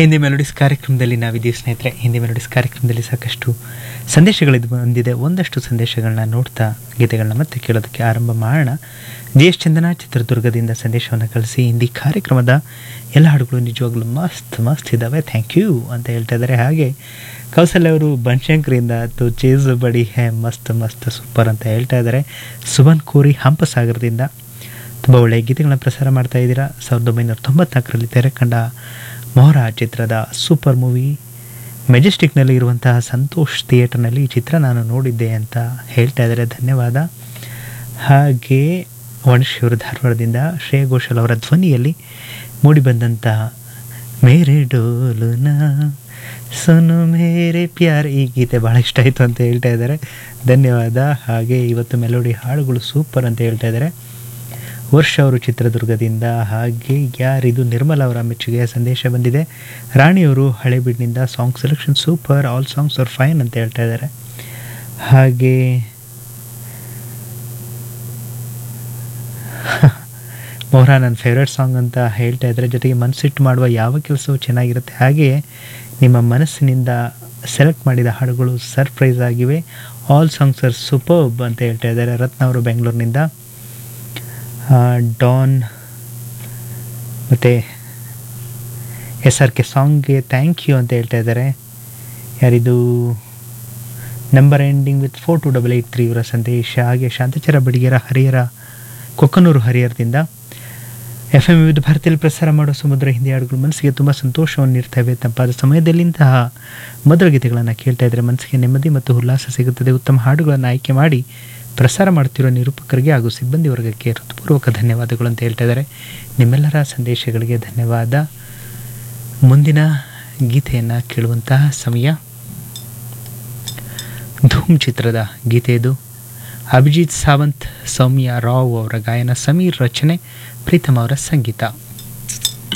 Hindi melodies ಕಾರ್ಯಕ್ರಮದಲ್ಲಿ ನಾವಿದ್ದೀವಿ ಸ್ನೇಹಿತರೆ ಹಿಂದಿ ಮೆಲೋಡಿಸ್ ಕಾರ್ಯಕ್ರಮದಲ್ಲಿ ಸಾಕಷ್ಟು ಸಂದೇಶಗಳಿದ್ದು ಬಂದಿದೆ ಒಂದಷ್ಟು ಸಂದೇಶಗಳನ್ನ ನೋಡ್ತಾ ಗೀತೆಗಳನ್ನ ಮತ್ತೆ ಕೇಳೋದಕ್ಕೆ ಆರಂಭ ಮಾಡೋಣ ಜಿ ಎಸ್ ಚಂದನ ಚಿತ್ರದುರ್ಗದಿಂದ ಸಂದೇಶವನ್ನು ಕಳಿಸಿ ಹಿಂದಿ ಕಾರ್ಯಕ್ರಮದ ಎಲ್ಲ ಹಾಡುಗಳು ನಿಜವಾಗ್ಲೂ ಮಸ್ತ್ ಮಸ್ತ್ ಇದ್ದಾವೆ ಥ್ಯಾಂಕ್ ಯು ಅಂತ ಹೇಳ್ತಾ ಇದ್ದಾರೆ ಹಾಗೆ ಕೌಸಲ್ಯ ಅವರು ಬನಶಂಕರಿಂದ ತು ಚೀಸ್ ಬಡಿ ಹೇ ಮಸ್ತ್ ಮಸ್ತ್ ಸೂಪರ್ ಅಂತ ಹೇಳ್ತಾ ಇದ್ದಾರೆ ಸುಮನ್ ಕೋರಿ ಹಂಪಸಾಗರದಿಂದ ತುಂಬ ಒಳ್ಳೆಯ ಗೀತೆಗಳನ್ನ ಪ್ರಸಾರ ಮಾಡ್ತಾ ಇದ್ದೀರಾ ಸಾವಿರದ ಒಂಬೈನೂರ ತೊಂಬತ್ನಾಲ್ಕರಲ್ಲಿ ತೆರೆ ಕಂಡ ಮೊಹರ ಚಿತ್ರದ ಸೂಪರ್ ಮೂವಿ ಮೆಜೆಸ್ಟಿಕ್ನಲ್ಲಿ ಇರುವಂತಹ ಸಂತೋಷ್ ಥಿಯೇಟರ್ನಲ್ಲಿ ಈ ಚಿತ್ರ ನಾನು ನೋಡಿದ್ದೆ ಅಂತ ಹೇಳ್ತಾ ಇದ್ದಾರೆ ಧನ್ಯವಾದ ಹಾಗೆ ವಣಶಿವರು ಧಾರವಾಡದಿಂದ ಶ್ರೇಯ ಘೋಷಾಲ್ ಅವರ ಧ್ವನಿಯಲ್ಲಿ ಮೂಡಿಬಂದಂತಹ ಮೇರೆ ಡೋಲುನ ಸೊನು ಮೇರೆ ಪ್ಯಾರ್ ಈ ಗೀತೆ ಭಾಳ ಇಷ್ಟ ಆಯಿತು ಅಂತ ಹೇಳ್ತಾ ಇದ್ದಾರೆ ಧನ್ಯವಾದ ಹಾಗೆ ಇವತ್ತು ಮೆಲೋಡಿ ಹಾಡುಗಳು ಸೂಪರ್ ಅಂತ ಹೇಳ್ತಾ ಇದ್ದಾರೆ ವರ್ಷ ಅವರು ಚಿತ್ರದುರ್ಗದಿಂದ ಹಾಗೆ ಯಾರಿದು ನಿರ್ಮಲ ಅವರ ಮೆಚ್ಚುಗೆಯ ಸಂದೇಶ ಬಂದಿದೆ ರಾಣಿಯವರು ಹಳೆಬೀಡಿನಿಂದ song selection super all songs are fine ಅಂತ ಹೇಳ್ತಾ ಇದ್ದಾರೆ ಹಾಗೆ ಮೊಹರಾ ನನ್ನ ಫೇವ್ರೆಟ್ ಸಾಂಗ್ ಅಂತ ಹೇಳ್ತಾ ಇದ್ದಾರೆ ಜೊತೆಗೆ ಮನಸ್ಸಿಟ್ಟು ಮಾಡುವ ಯಾವ ಕೆಲಸವೂ ಚೆನ್ನಾಗಿರುತ್ತೆ ಹಾಗೆಯೇ ನಿಮ್ಮ ಮನಸ್ಸಿನಿಂದ ಸೆಲೆಕ್ಟ್ ಮಾಡಿದ ಹಾಡುಗಳು ಸರ್ಪ್ರೈಸ್ ಆಗಿವೆ ಆಲ್ ಸಾಂಗ್ಸ್ ಆರ್ ಸೂಪರ್ಬ್ ಅಂತ ಹೇಳ್ತಾ ಇದ್ದಾರೆ ರತ್ನ ಅವರು ಬೆಂಗಳೂರಿನಿಂದ ಡಾನ್ ಮತ್ತು ಎಸ್ ಆರ್ ಕೆ ಸಾಂಗ್ಗೆ ಥ್ಯಾಂಕ್ ಯು ಅಂತ ಹೇಳ್ತಾ ಇದ್ದಾರೆ ಯಾರಿದು number ending with four two double eight three ಇವರ ಸಂದೇಶ ಹಾಗೆ ಶಾಂತಚರ ಬಡಿಗೆರ ಹರಿಹರ ಕೊಕ್ಕನೂರು ಹರಿಹರದಿಂದ ಎಫ್ ಎಂ ವಿವಿಧ ಭಾರತಿಯಲ್ಲಿ ಪ್ರಸಾರ ಮಾಡೋ ಸಮುದ್ರ ಹಿಂದಿ ಹಾಡುಗಳು ಮನಸ್ಸಿಗೆ ತುಂಬ ಸಂತೋಷವನ್ನು ನೀಡ್ತವೆ ತಂಪಾದ ಸಮಯದಲ್ಲಿ ಇಂತಹ ಮಧುರ ಗೀತೆಗಳನ್ನು ಕೇಳ್ತಾ ಇದ್ದರೆ ಮನಸ್ಸಿಗೆ ನೆಮ್ಮದಿ ಮತ್ತು ಉಲ್ಲಾಸ ಸಿಗುತ್ತದೆ ಉತ್ತಮ ಹಾಡುಗಳನ್ನು ಆಯ್ಕೆ ಮಾಡಿ ಪ್ರಸಾರ ಮಾಡ್ತಿರೋ ನಿರೂಪಕರಿಗೆ ಹಾಗೂ ಸಿಬ್ಬಂದಿ ವರ್ಗಕ್ಕೆ ಹೃತ್ಪೂರ್ವಕ ಧನ್ಯವಾದಗಳು ಅಂತ ಹೇಳ್ತಾ ಇದ್ದಾರೆ ನಿಮ್ಮೆಲ್ಲರ ಸಂದೇಶಗಳಿಗೆ ಧನ್ಯವಾದ ಮುಂದಿನ ಗೀತೆಯನ್ನು ಕೇಳುವಂತಹ ಸಮಯ ಧೂಮ್ ಚಿತ್ರದ ಗೀತೆ ಇದು ಅಭಿಜಿತ್ ಸಾವಂತ್ ಸೌಮ್ಯ ರಾವ್ ಅವರ ಗಾಯನ ಸಮೀರ್ ರಚನೆ ಪ್ರೀತಮ್ ಅವರ ಸಂಗೀತ